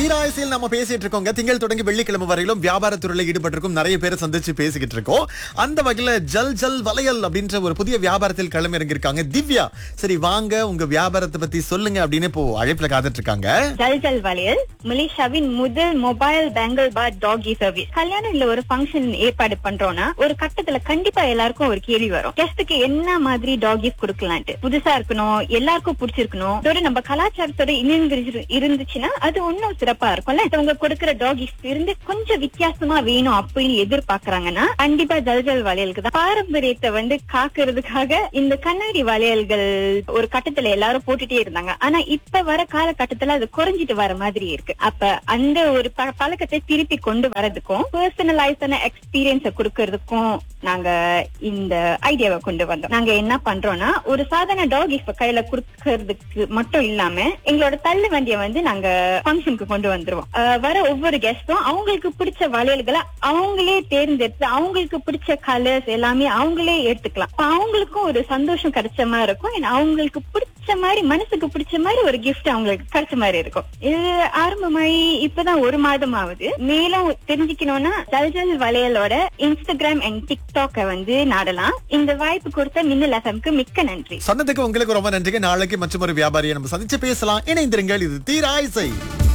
தீராயசியில் நம்ம பேசிட்டு இருக்கோங்க திங்கள் தொடங்கி வெள்ளிக்கிழமை வரையிலும் வியாபாரத்துறையில ஈடுபட்டிருக்கும் நிறைய பேரை சந்திச்சு பேசிக்கிட்டு இருக்கோம் அந்த வகையில ஜல் ஜல் வளையல் அப்படின்ற ஒரு புதிய வியாபாரத்தில் களம் இறங்கியிருக்காங்க திவ்யா சரி வாங்க உங்க வியாபாரத்தை பத்தி சொல்லுங்க அப்படின்னு இப்போ அழைப்புல காத்துட்டு இருக்காங்க ஜல்ஜல் வளையல் மலேசியாவின் முதல் மொபைல் பேங்கிள் பார் டாகி சர்வீஸ் கல்யாணம் இல்ல ஒரு ஃபங்க்ஷன் ஏற்பாடு பண்றோம்னா ஒரு கட்டத்துல கண்டிப்பா எல்லாருக்கும் ஒரு கேள்வி வரும் கெஸ்டுக்கு என்ன மாதிரி டாகிஸ் கொடுக்கலான்ட்டு புதுசா இருக்கணும் எல்லாருக்கும் பிடிச்சிருக்கணும் இதோட நம்ம கலாச்சாரத்தோட இணைந்து இருந்துச்சுன்னா அது இன்னும் சிறப்பா இருக்கும்ல இவங்க கொடுக்கிற டாகிஸ் இருந்து கொஞ்சம் வித்தியாசமா வேணும் அப்படின்னு எதிர்பார்க்கறாங்கன்னா கண்டிப்பா ஜல்ஜல் வளையலுக்கு தான் பாரம்பரியத்தை வந்து காக்குறதுக்காக இந்த கண்ணாடி வளையல்கள் ஒரு கட்டத்துல எல்லாரும் போட்டுட்டே இருந்தாங்க ஆனா இப்ப வர காலகட்டத்துல அது குறைஞ்சிட்டு வர மாதிரி இருக்கு அப்ப அந்த ஒரு ப- பழக்கத்தை திருப்பி கொண்டு வரதுக்கும் பர்சனலைஸான எக்ஸ்பீரியன்ஸ கொடுக்கறதுக்கும் நாங்க இந்த ஐடியாவை கொண்டு வந்தோம் நாங்க என்ன பண்றோம்னா ஒரு சாதாரண டாக் இப்ப கையில கொடுக்கறதுக்கு மட்டும் இல்லாம எங்களோட தள்ளு வண்டியை வந்து நாங்க ஃபங்க்ஷனுக்கு கொண்டு வந்துருவோம் அஹ் வர ஒவ்வொரு கெஸ்டும் அவங்களுக்கு பிடிச்ச வளையல்களை அவங்களே தேர்ந்தெடுத்து அவங்களுக்கு பிடிச்ச கலர்ஸ் எல்லாமே அவங்களே எடுத்துக்கலாம் அப்ப அவங்களுக்கும் ஒரு சந்தோஷம் கிடைச்ச மாதிரி இருக்கும் and அவங்களுக்கு பிடிச்ச மாதிரி மனசுக்கு பிடிச்ச மாதிரி ஒரு gift அவங்களுக்கு கிடைச்ச மாதிரி இருக்கும் இது ஆரம்பமாயி இப்பதான் ஒரு மாதம் ஆகுது மேலும் தெரிஞ்சுக்கணும்னா ஜல்ஜல் வளையலோட இன்ஸ்டாகிராம் அண்ட் டிக்டாக்க வந்து நாடலாம் இந்த வாய்ப்பு கொடுத்த மின்னல் எஃப்எம்க்கு மிக்க நன்றி சொன்னதுக்கு உங்களுக்கு ரொம்ப நன்றிங்க நாளைக்கு மற்றும் ஒரு வியாபாரியை நம்ம சந்திச்சு பேசலாம் இணைந்திருங்கள் இது தீராயசை